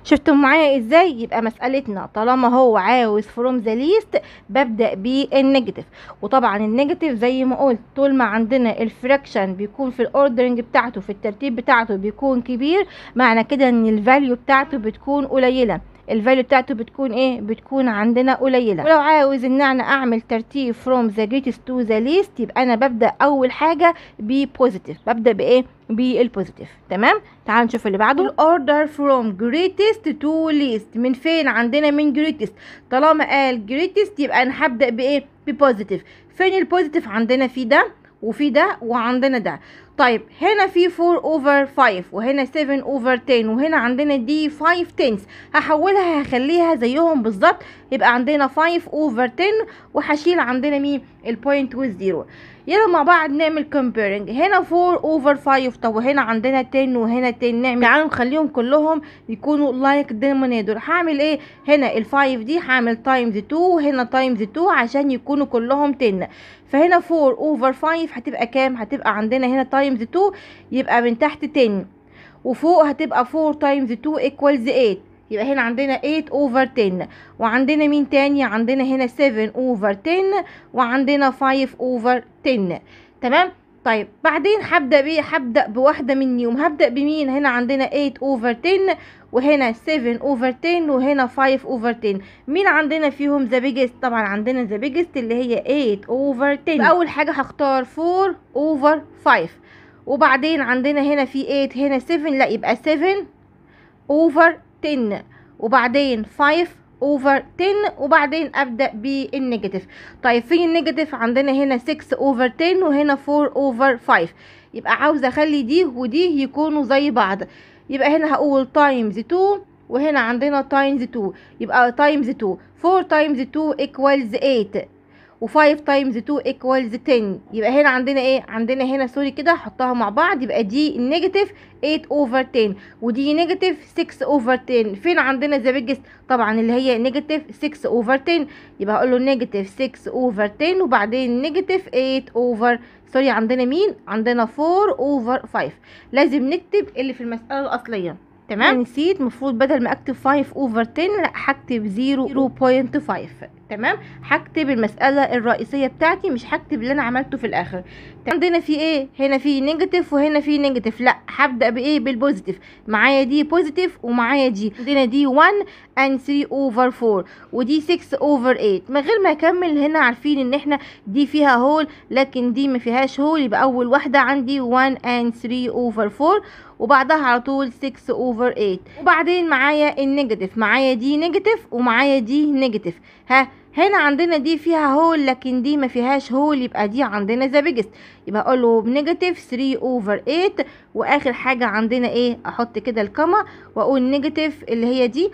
شفتوا معايا ازاي يبقى مسألتنا طالما هو عاوز فروم ذا ليست ببدأ بالنيجاتيف وطبعا النيجاتيف زي ما قلت طول ما عندنا الفراكشن بيكون في الاوردرنج بتاعته في الترتيب بتاعته بيكون كبير معنى كده ان الفاليو بتاعته بتكون قليلة الفاليو بتاعته بتكون ايه بتكون عندنا قليله ولو عاوز ان انا اعمل ترتيب from the greatest to the least يبقى انا ببدا اول حاجه ببوزيتيف ببدا بايه بالبوزيتيف تمام تعال نشوف اللي بعده order from greatest to least من فين عندنا من greatest طالما قال greatest يبقى انا هبدا بايه ببوزيتيف فين البوزيتيف عندنا في ده وفي ده وعندنا ده طيب هنا في 4 اوفر 5 وهنا 7 اوفر 10 وهنا عندنا دي 5 تنس هحولها هخليها زيهم بالظبط يبقى عندنا 5 اوفر 10 وهشيل عندنا مين البوينت والزيرو يلا مع بعض نعمل comparing هنا 4 اوفر 5 طب وهنا عندنا 10 وهنا 10 نعمل تعالوا نخليهم كلهم يكونوا لايك denominator هعمل ايه هنا ال 5 دي هعمل تايمز 2 وهنا تايمز 2 عشان يكونوا كلهم 10 فهنا 4 اوفر 5 هتبقى كام هتبقى عندنا هنا تايمز 2 يبقى من تحت 10 وفوق هتبقى 4 تايمز 2 equals 8 يبقى هنا عندنا 8 اوفر 10 وعندنا مين تاني عندنا هنا 7 اوفر 10 وعندنا 5 اوفر 10 تمام طيب بعدين هبدا بايه هبدا بواحده منيهم هبدا بمين هنا عندنا 8 اوفر 10 وهنا 7 اوفر 10 وهنا 5 اوفر 10 مين عندنا فيهم ذا بيجست طبعا عندنا ذا بيجست اللي هي 8 اوفر 10 اول حاجه هختار 4 اوفر 5 وبعدين عندنا هنا في 8 هنا 7 لا يبقى 7 اوفر 10 وبعدين 5 اوفر 10 وبعدين ابدا بالنيجاتيف طيب في النيجاتيف عندنا هنا 6 اوفر 10 وهنا 4 اوفر 5 يبقى عاوزه اخلي دي ودي يكونوا زي بعض يبقى هنا هقول تايمز 2 وهنا عندنا تايمز 2 يبقى تايمز 2 4 تايمز 2 equals 8 و5 تايمز 2 equals 10 يبقى هنا عندنا ايه عندنا هنا سوري كده هحطها مع بعض يبقى دي النيجاتيف 8 اوفر 10 ودي نيجاتيف 6 اوفر 10 فين عندنا ذا بيجست طبعا اللي هي نيجاتيف 6 اوفر 10 يبقى هقول له نيجاتيف 6 اوفر 10 وبعدين نيجاتيف 8 اوفر سوري عندنا مين عندنا 4 اوفر 5 لازم نكتب اللي في المساله الاصليه تمام نسيت المفروض بدل ما اكتب 5 اوفر 10 لا هكتب 0.5 تمام هكتب المساله الرئيسيه بتاعتي مش هكتب اللي انا عملته في الاخر عندنا في ايه هنا في نيجاتيف وهنا في نيجاتيف لا هبدا بايه بالبوزيتيف معايا دي بوزيتيف ومعايا دي عندنا دي 1 and 3 اوفر 4 ودي 6 اوفر 8 من غير ما اكمل هنا عارفين ان احنا دي فيها هول لكن دي ما فيهاش هول يبقى اول واحده عندي 1 and 3 اوفر 4 وبعدها على طول 6 اوفر 8 وبعدين معايا النيجاتيف معايا دي نيجاتيف ومعايا دي نيجاتيف ها هنا عندنا دي فيها هول لكن دي ما فيهاش هول يبقى دي عندنا ذا بيجست يبقى اقول له بنيجاتيف 3 اوفر 8 واخر حاجه عندنا ايه احط كده الكما واقول نيجاتيف اللي هي دي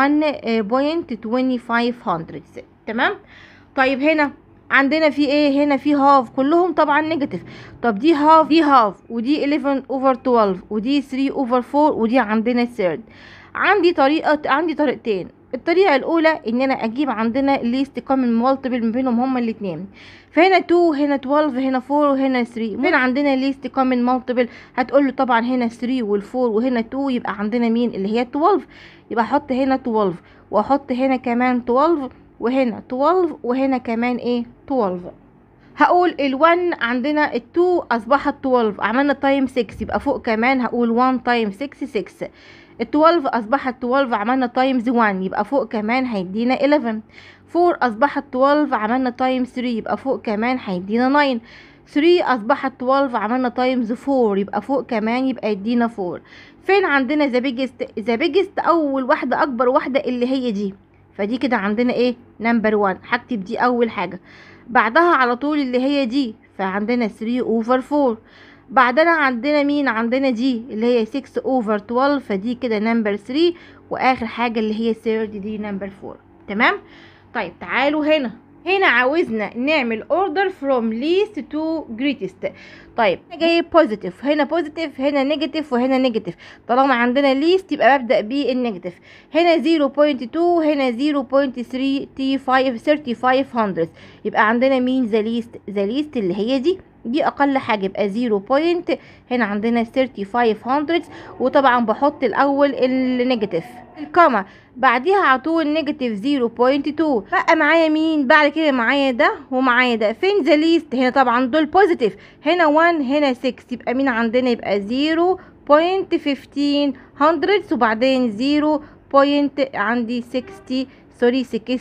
1.25 تمام طيب هنا عندنا في ايه هنا في هاف كلهم طبعا نيجاتيف طب دي هاف دي هاف ودي 11 اوفر 12 ودي 3 اوفر 4 ودي عندنا ثيرد عندي طريقه عندي طريقتين الطريقه الاولى ان انا اجيب عندنا ليست كومن مالتيبل ما بينهم هما الاثنين فهنا 2 هنا 12 هنا 4 وهنا 3 هنا عندنا ليست كومن مالتيبل هتقول له طبعا هنا 3 وال4 وهنا 2 يبقى عندنا مين اللي هي 12 يبقى احط هنا 12 واحط هنا كمان 12 وهنا 12 وهنا كمان ايه 12 هقول ال1 عندنا ال2 اصبحت 12 عملنا تايم 6 يبقى فوق كمان هقول 1 تايم 6 6 ال12 اصبحت 12 عملنا تايمز 1 يبقى فوق كمان هيدينا 11 4 اصبحت 12 عملنا تايمز 3 يبقى فوق كمان هيدينا 9 3 اصبحت 12 عملنا تايمز 4 يبقى فوق كمان يبقى يدينا 4 فين عندنا ذا بيجست ذا بيجست اول واحده اكبر واحده اللي هي دي فدي كده عندنا ايه نمبر 1 هكتب دي اول حاجه بعدها على طول اللي هي دي فعندنا 3 اوفر 4 بعدنا عندنا مين عندنا دي اللي هي 6 اوفر 12 فدي كده نمبر 3 واخر حاجه اللي هي ثيرد دي نمبر 4 تمام طيب تعالوا هنا هنا عاوزنا نعمل order from least to greatest طيب هنا جاي positive هنا positive هنا negative وهنا negative طالما عندنا least يبقى ببدأ بالنيجاتيف هنا 0.2 هنا 0.35 3500 يبقى عندنا مين the least the least اللي هي دي دي اقل حاجه يبقى 0 بوينت هنا عندنا 3500 وطبعا بحط الاول النيجاتيف الكاما بعديها على طول نيجاتيف 0.2 بقى معايا مين بعد كده معايا ده ومعايا ده فين ذا ليست هنا طبعا دول بوزيتيف هنا 1 هنا 6 يبقى مين عندنا يبقى 0.15 hundreds وبعدين 0. بوينت عندي 60 سوري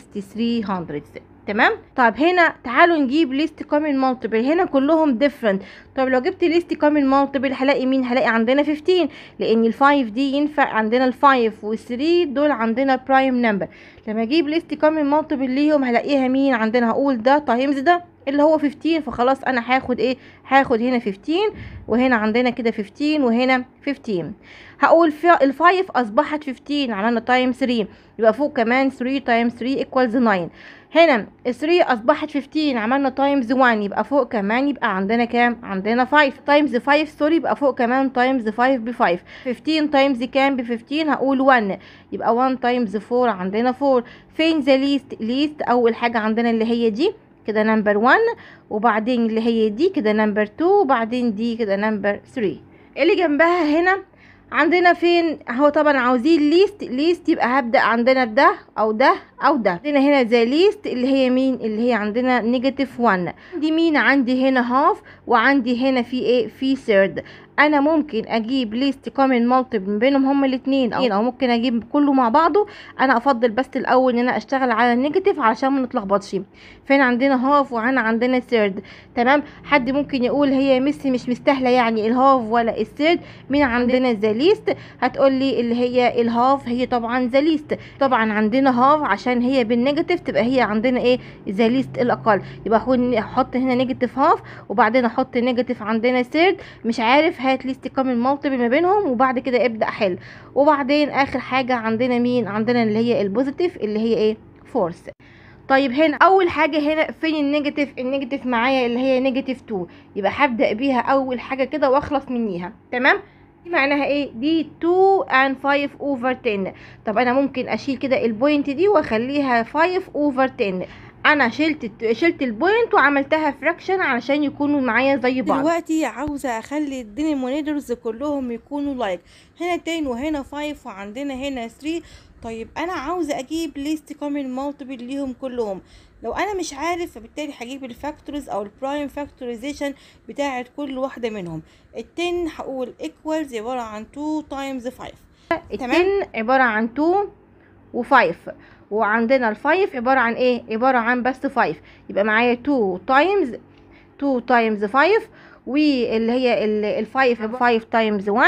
63 hundreds تمام طب هنا تعالوا نجيب ليست كومن مالتيبل هنا كلهم ديفرنت طب لو جبت ليست كومن مالتيبل هلاقي مين هلاقي عندنا 15 لان ال5 دي ينفع عندنا ال5 وال3 دول عندنا برايم نمبر لما اجيب ليست كومن مالتيبل ليهم هلاقيها مين عندنا هقول ده تايمز ده اللي هو 15 فخلاص انا هاخد ايه هاخد هنا 15 وهنا عندنا كده 15 وهنا 15 هقول ال5 اصبحت 15 عملنا تايم 3 يبقى فوق كمان 3 تايم 3 ايكوالز 9 هنا ال 3 اصبحت 15 عملنا تايمز 1 يبقى فوق كمان يبقى عندنا كام عندنا 5 تايمز 5 سوري يبقى فوق كمان تايمز 5 ب 5 15 تايمز كام ب 15 هقول 1 يبقى 1 تايمز 4 عندنا 4 فين ذا ليست ليست اول حاجه عندنا اللي هي دي كده نمبر 1 وبعدين اللي هي دي كده نمبر 2 وبعدين دي كده نمبر 3 اللي جنبها هنا عندنا فين هو طبعا عاوزين ليست ليست يبقى هبدا عندنا بده او ده او ده عندنا هنا ذا ليست اللي هي مين اللي هي عندنا نيجاتيف 1 دي مين عندي هنا هاف وعندي هنا في ايه في ثيرد انا ممكن اجيب ليست كومن مالتيبل ما بينهم هما الاثنين او, او ممكن اجيب كله مع بعضه انا افضل بس الاول ان انا اشتغل على النيجاتيف علشان ما نتلخبطش فين عندنا هاف وهنا عندنا ثيرد تمام حد ممكن يقول هي ميسي مش مستاهله يعني الهاف ولا الثيرد مين عندنا ذا ليست هتقول لي اللي هي الهاف هي طبعا ذا ليست طبعا عندنا هاف عشان هي بالنيجاتيف تبقى هي عندنا ايه ذا ليست الاقل يبقى احط هنا نيجاتيف هاف وبعدين احط نيجاتيف عندنا ثيرد مش عارف هات ليست كومن مالتيبل ما بينهم وبعد كده ابدا حل وبعدين اخر حاجه عندنا مين عندنا اللي هي البوزيتيف اللي هي ايه فورس طيب هنا اول حاجه هنا فين النيجاتيف النيجاتيف معايا اللي هي نيجاتيف 2 يبقى هبدا بيها اول حاجه كده واخلص منيها تمام دي معناها ايه دي 2 and 5 over 10 طب انا ممكن اشيل كده البوينت دي واخليها 5 over 10 انا شلت شلت البوينت وعملتها فراكشن علشان يكونوا معايا زي بعض دلوقتي عاوزه اخلي الدينومينيتورز كلهم يكونوا لايك هنا 10 وهنا 5 وعندنا هنا 3 طيب انا عاوزه اجيب ليست كومن مالتيبل ليهم كلهم لو انا مش عارف فبالتالي هجيب الفاكتورز او البرايم فاكتورايزيشن بتاعه كل واحده منهم ال10 هقول equals عباره عن 2 times 5 تمام عباره عن 2 و5 وعندنا ال5 عباره عن ايه عباره عن بس 5 يبقى معايا 2 تايمز 2 تايمز 5 واللي هي ال5 5 تايمز 1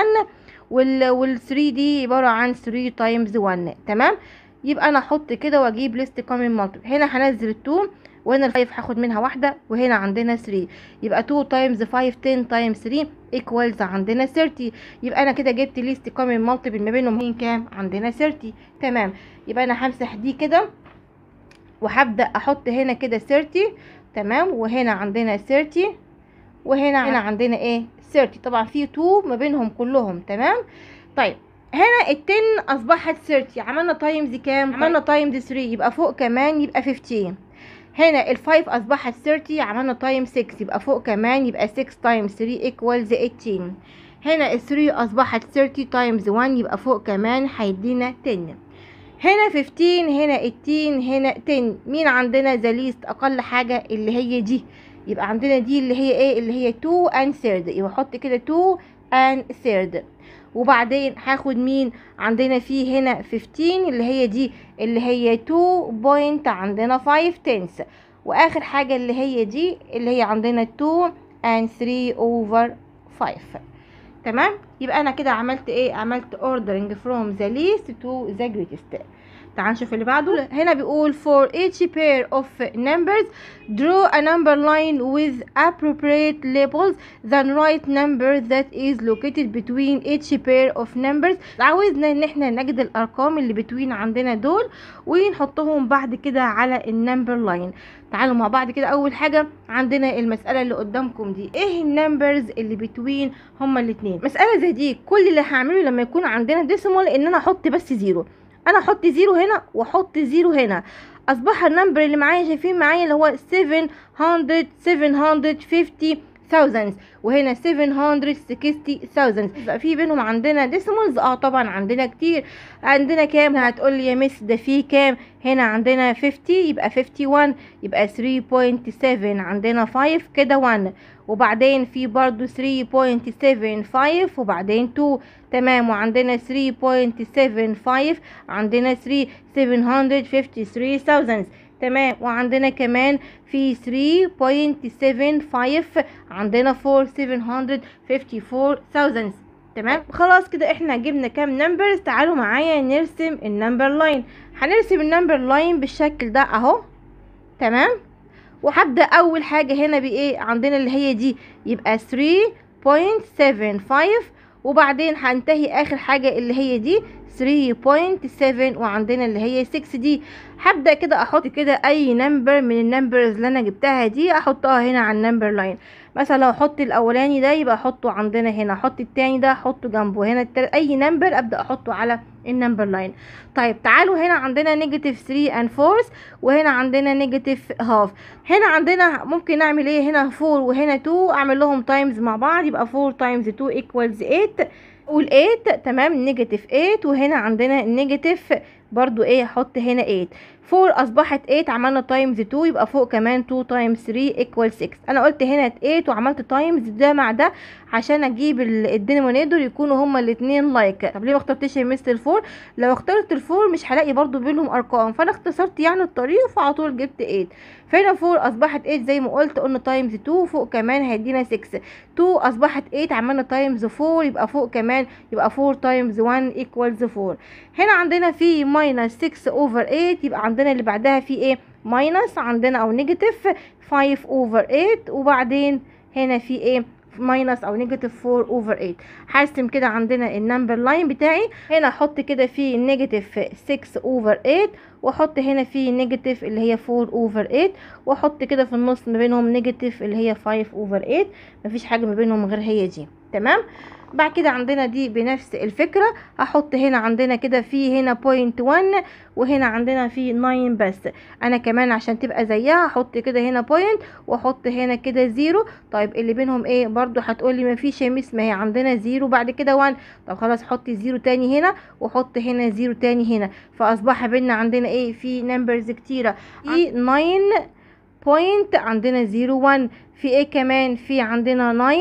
وال3 دي عباره عن 3 تايمز 1 تمام يبقى انا احط كده واجيب ليست كومن مالتيبل هنا هنزل ال2 وهنا ال5 هاخد منها واحده وهنا عندنا 3 يبقى 2 تايمز 5 10 تايمز 3 ايكوالز عندنا 30 يبقى انا كده جبت ليست كومن مالتيبل ما بينهم مين كام عندنا 30 تمام يبقى انا همسح دي كده وهبدا احط هنا كده 30 تمام وهنا عندنا 30 وهنا هنا عندنا ايه 30 طبعا في 2 ما بينهم كلهم تمام طيب هنا ال 10 اصبحت 30 عملنا تايمز كام عملنا تايمز 3 يبقى فوق كمان يبقى 15 هنا ال 5 اصبحت 30 عملنا تايم 6 يبقى فوق كمان يبقى 6 تايمز 3 ايكوالز 18 هنا ال 3 اصبحت 30 تايمز 1 يبقى فوق كمان هيدينا 10 هنا 15 هنا 18 هنا 10 مين عندنا ذا ليست اقل حاجه اللي هي دي يبقى عندنا دي اللي هي ايه اللي هي 2 and third يبقى احط كده 2 and third وبعدين هاخد مين عندنا في هنا 15 اللي هي دي اللي هي 2 بوينت عندنا 5 تنس واخر حاجه اللي هي دي اللي هي عندنا 2 and 3 over 5 تمام يبقى انا كده عملت ايه عملت ordering from the least to the greatest تعال نشوف اللي بعده هنا بيقول for each pair of numbers draw a number line with appropriate labels then write number that is located between each pair of numbers عاوزنا ان احنا نجد الارقام اللي between عندنا دول ونحطهم بعد كده على النمبر لاين تعالوا مع بعض كده اول حاجه عندنا المساله اللي قدامكم دي ايه النمبرز اللي بتوين هما الاثنين مساله زي دي كل اللي هعمله لما يكون عندنا ديسيمال ان انا احط بس زيرو انا احط زيرو هنا واحط زيرو هنا اصبح النمبر اللي معايا شايفين معايا اللي هو 700 750 thousands وهنا 760 thousands يبقى في بينهم عندنا decimals اه طبعا عندنا كتير عندنا كام هتقول لي يا مس ده في كام هنا عندنا 50 يبقى 51 يبقى 3.7 عندنا 5 كده 1 وبعدين في برضو 3.75 وبعدين 2 تمام وعندنا 3.75 عندنا 3 753 تمام وعندنا كمان في 3.75 عندنا 4 754 تمام خلاص كده احنا جبنا كام نمبرز تعالوا معايا نرسم النمبر لاين هنرسم النمبر لاين بالشكل ده اهو تمام وهبدا اول حاجه هنا بايه عندنا اللي هي دي يبقى 3.75 وبعدين هنتهي اخر حاجه اللي هي دي 3.7 وعندنا اللي هي 6 دي هبدا كده احط كده اي نمبر من النمبرز اللي انا جبتها دي احطها هنا على النمبر لاين مثلا لو احط الاولاني ده يبقى احطه عندنا هنا احط التاني ده احطه جنبه هنا التالت اي نمبر ابدا احطه على النمبر لاين طيب تعالوا هنا عندنا نيجاتيف 3 اند 4 وهنا عندنا نيجاتيف هاف هنا عندنا ممكن نعمل ايه هنا 4 وهنا 2 اعمل لهم تايمز مع بعض يبقى 4 تايمز 2 ايكوالز 8 قول 8 تمام نيجاتيف 8 وهنا عندنا نيجاتيف برضو ايه احط هنا 8 4 اصبحت 8 عملنا تايمز 2 يبقى فوق كمان 2 تايمز 3 ايكوال 6 انا قلت هنا 8 وعملت تايمز ده مع ده عشان اجيب الدينومينيتور يكونوا هما الاثنين لايك طب ليه ما اخترتش مثل الفور لو اخترت الفور مش هلاقي برضو بينهم ارقام فانا اختصرت يعني الطريق فعلى طول جبت 8 فهنا 4 اصبحت 8 زي ما قلت قلنا تايمز 2 فوق كمان هيدينا 6 2 اصبحت 8 عملنا تايمز 4 يبقى فوق كمان يبقى 4 تايمز 1 ايكوالز 4 هنا عندنا في ماينس 6 اوفر 8 يبقى عندنا اللي بعدها في ايه ماينس عندنا او نيجاتيف 5 اوفر 8 وبعدين هنا في ايه ماينس او نيجاتيف 4 اوفر 8 هرسم كده عندنا النمبر لاين بتاعي هنا احط كده في نيجاتيف 6 اوفر 8 واحط هنا في نيجاتيف اللي هي 4 اوفر 8 واحط كده في النص ما بينهم نيجاتيف اللي هي 5 اوفر 8 مفيش حاجه ما بينهم غير هي دي تمام بعد كده عندنا دي بنفس الفكرة هحط هنا عندنا كده في هنا بوينت 1 وهنا عندنا في 9 بس انا كمان عشان تبقى زيها هحط كده هنا بوينت واحط هنا كده زيرو طيب اللي بينهم ايه برضو هتقولي مفيش يا ميس ما هي عندنا زيرو بعد كده 1 طب خلاص حطي زيرو تاني هنا وحط هنا زيرو تاني هنا فاصبح بينا عندنا ايه في نمبرز كتيرة في 9 بوينت عندنا زيرو 1 في ايه كمان في عندنا 9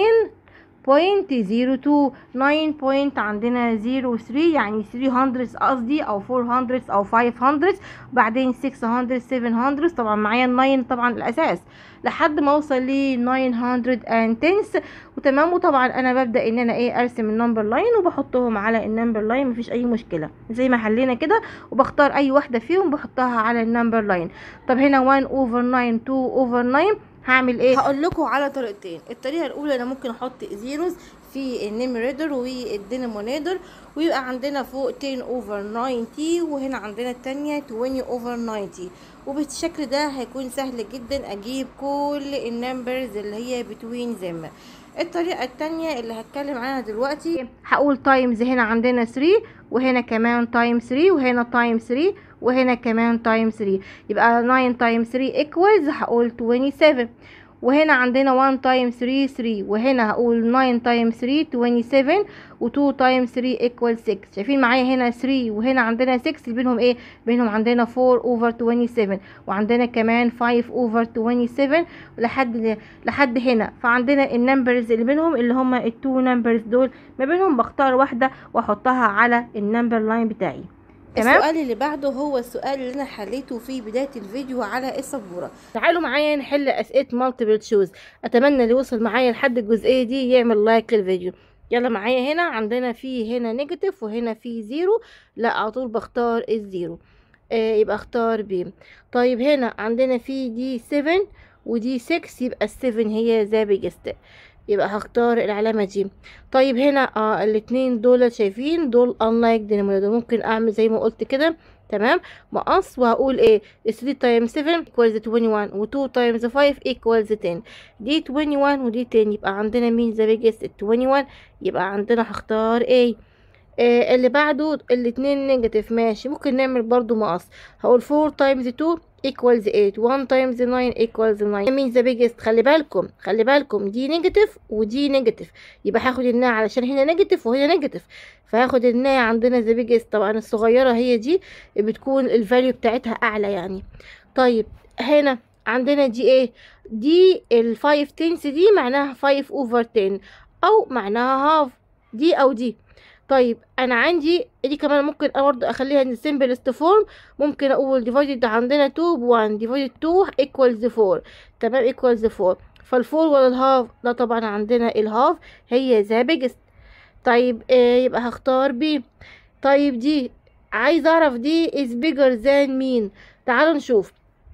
بوينت زيرو تو ناين بوينت عندنا زيرو ثري يعني ثري هندرز قصدي او فور هندرز او فايف هندرز بعدين سكس هندرز سيفن هندرز طبعا معايا الناين طبعا الاساس لحد ما اوصل ل 900 and tens وتمام وطبعا انا ببدا ان انا ايه ارسم النمبر لاين وبحطهم على النمبر لاين مفيش اي مشكله زي ما حلينا كده وبختار اي واحده فيهم بحطها على النمبر لاين طب هنا 1 اوفر 9 2 اوفر 9 هعمل ايه هقول لكم على طريقتين الطريقه الاولى انا ممكن احط زيروز في النيميريتور والدينومينيتور ويبقى عندنا فوق 10 اوفر 90 وهنا عندنا التانية 20 اوفر 90 وبالشكل ده هيكون سهل جدا اجيب كل النمبرز اللي هي بتوين them الطريقة التانية اللي هتكلم عنها دلوقتي هقول تايمز هنا عندنا 3 وهنا كمان تايم 3 وهنا تايم 3 وهنا كمان تايم 3 يبقى 9 تايم 3 ايكوالز هقول 27 وهنا عندنا 1 تايم 3 3 وهنا هقول 9 تايم 3 27 و2 تايم 3 ايكوال 6 شايفين معايا هنا 3 وهنا عندنا 6 اللي بينهم ايه بينهم عندنا 4 اوفر 27 وعندنا كمان 5 اوفر 27 لحد لحد هنا فعندنا النمبرز اللي بينهم اللي هما التو نمبرز دول ما بينهم بختار واحده واحطها على النمبر لاين بتاعي تمام السؤال اللي بعده هو السؤال اللي انا حليته في بداية الفيديو على السبورة تعالوا معايا نحل اسئله مالتيبل تشوز اتمنى اللي وصل معايا لحد الجزئيه دي يعمل لايك للفيديو يلا معايا هنا عندنا في هنا نيجاتيف وهنا في زيرو لا على طول بختار الزيرو آه يبقى اختار بي طيب هنا عندنا في دي 7 ودي 6 يبقى السفن هي ذا بيجست يبقى هختار العلامة دي طيب هنا اه الاتنين دول شايفين دول unlike denominator ممكن اعمل زي ما قلت كده تمام مقص وهقول ايه 3 times 7 equals 21 و 2 times 5 equals 10 دي 21 ودي 10 يبقى عندنا مين ذا biggest 21 يبقى عندنا هختار A آه اللي بعده الاتنين نيجاتيف ماشي ممكن نعمل برضو مقص هقول 4 times 2 equals 8 1 times 9 equals 9 means the biggest خلي بالكم خلي بالكم دي نيجاتيف ودي نيجاتيف يبقى هاخد الناي علشان هنا نيجاتيف وهنا نيجاتيف فهاخد الناي عندنا the biggest طبعا الصغيرة هي دي بتكون الفاليو بتاعتها اعلى يعني طيب هنا عندنا دي ايه دي ال 5 تنس دي معناها 5 over 10 او معناها half دي او دي طيب انا عندي دي كمان ممكن برضه اخليها ان simplest form ممكن اقول divided عندنا 2 ب 1 divided 2 equals 4 تمام equals 4 فالفور ولا الهاف لا طبعا عندنا الهاف هي the biggest طيب آه يبقى هختار بي طيب دي عايز اعرف دي is bigger than مين تعالوا نشوف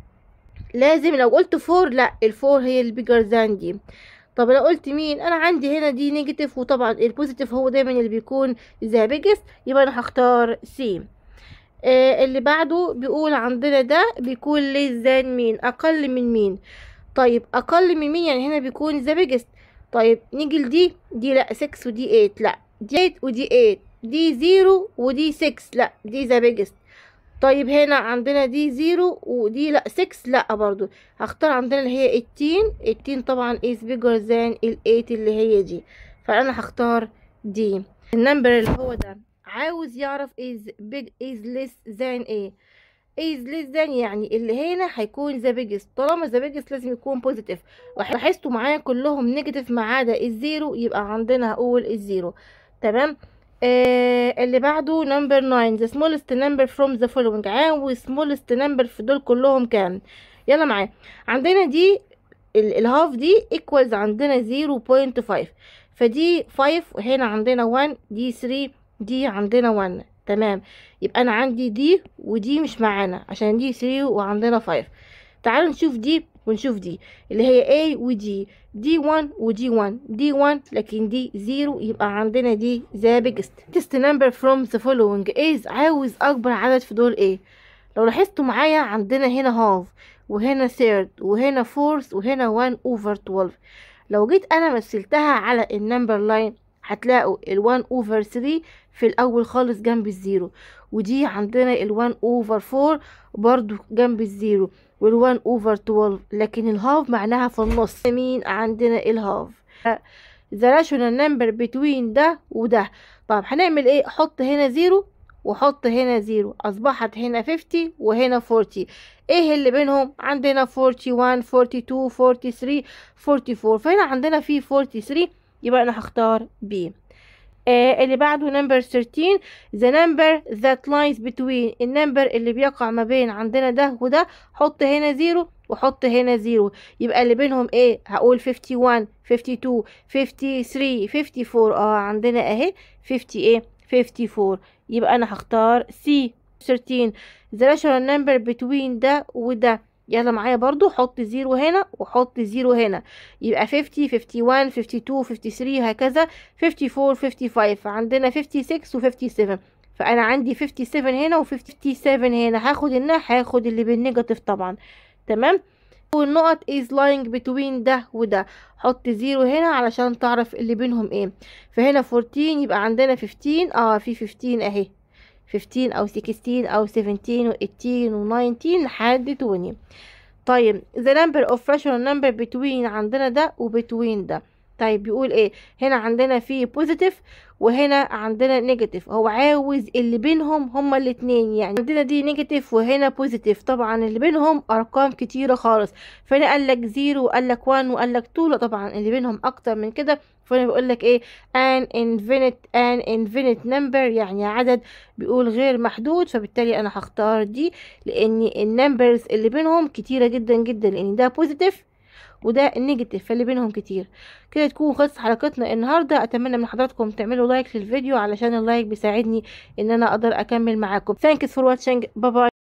لازم لو قلت فور لا الفور هي البيجر ذان دي طب لو قلت مين انا عندي هنا دي نيجاتيف وطبعا البوزيتيف هو دايما اللي بيكون ذا بيجست يبقى انا هختار سي آه اللي بعده بيقول عندنا ده بيكون less than مين اقل من مين طيب اقل من مين يعني هنا بيكون ذا بيجست طيب نيجي لدي دي لا 6 ودي 8 لا دي 8 ودي 8 دي 0 ودي 6 لا دي ذا بيجست طيب هنا عندنا دي زيرو ودي لا 6 لا برضو هختار عندنا اللي هي 18 18 طبعا is bigger than ال 8 اللي هي دي فانا هختار دي النمبر اللي هو ده عاوز يعرف is big is less than ايه is less than يعني اللي هنا هيكون the biggest طالما the biggest لازم يكون positive لاحظتوا معايا كلهم نيجاتيف ما عدا الزيرو يبقى عندنا هقول الزيرو تمام آه اللي بعده نمبر 9 the smallest number from the following عاوز smallest number في دول كلهم كام يلا معايا عندنا دي الهاف دي equals عندنا 0.5 فدي 5 وهنا عندنا 1 دي 3 دي عندنا 1 تمام يبقى انا عندي دي ودي مش معانا عشان دي 3 وعندنا 5 تعالوا نشوف دي ونشوف دي اللي هي A ودي دي 1 ودي 1 دي 1 لكن دي 0 يبقى عندنا دي the biggest biggest number from the following is عاوز أكبر عدد في دول ايه لو لاحظتوا معايا عندنا هنا half وهنا third وهنا fourth وهنا 1 over 12 لو جيت أنا مثلتها على النمبر لاين هتلاقوا ال 1 over 3 في الأول خالص جنب الزيرو ودي عندنا ال 1 over 4 برضو جنب الزيرو وال 1 over 12 لكن الهاف معناها في النص مين عندنا الهاف the rational number between ده وده طب هنعمل ايه حط هنا زيرو وحط هنا زيرو اصبحت هنا 50 وهنا 40 ايه اللي بينهم عندنا 41 42 43 44 فهنا عندنا في 43 يبقى انا هختار B آه اللي بعده نمبر 13 the number that lies between النمبر اللي بيقع ما بين عندنا ده وده حط هنا زيرو وحط هنا زيرو يبقى اللي بينهم ايه هقول 51 52 53 54 اه عندنا اهي 50 ايه 54 يبقى انا هختار C 13 the rational number between ده وده يلا معايا برضو حط زيرو هنا وحط زيرو هنا يبقى 50 51 52 53 هكذا 54 55 فعندنا 56 و 57 فانا عندي 57 هنا و 57 هنا هاخد النا هاخد اللي بالنيجاتيف طبعا تمام والنقط is lying between ده وده حط زيرو هنا علشان تعرف اللي بينهم ايه فهنا 14 يبقى عندنا 15 اه في 15 اهي 15 او 16 او 17 و 18 و 19 لحد 20 طيب the number of rational number between عندنا ده و between ده طيب بيقول ايه هنا عندنا في positive وهنا عندنا نيجاتيف هو عاوز اللي بينهم هما الاتنين يعني عندنا دي نيجاتيف وهنا بوزيتيف طبعا اللي بينهم ارقام كتيره خالص فهنا قال لك زيرو وقال لك 1 وقال لك 2 لا طبعا اللي بينهم اكتر من كده فهنا بيقول لك ايه an infinite an infinite number يعني عدد بيقول غير محدود فبالتالي انا هختار دي لان النمبرز اللي بينهم كتيره جدا جدا لان ده بوزيتيف وده النيجاتيف فاللي بينهم كتير كده تكون خلصت حلقتنا النهارده اتمنى من حضراتكم تعملوا لايك للفيديو علشان اللايك بيساعدني ان انا اقدر اكمل معاكم thanks for watching باي باي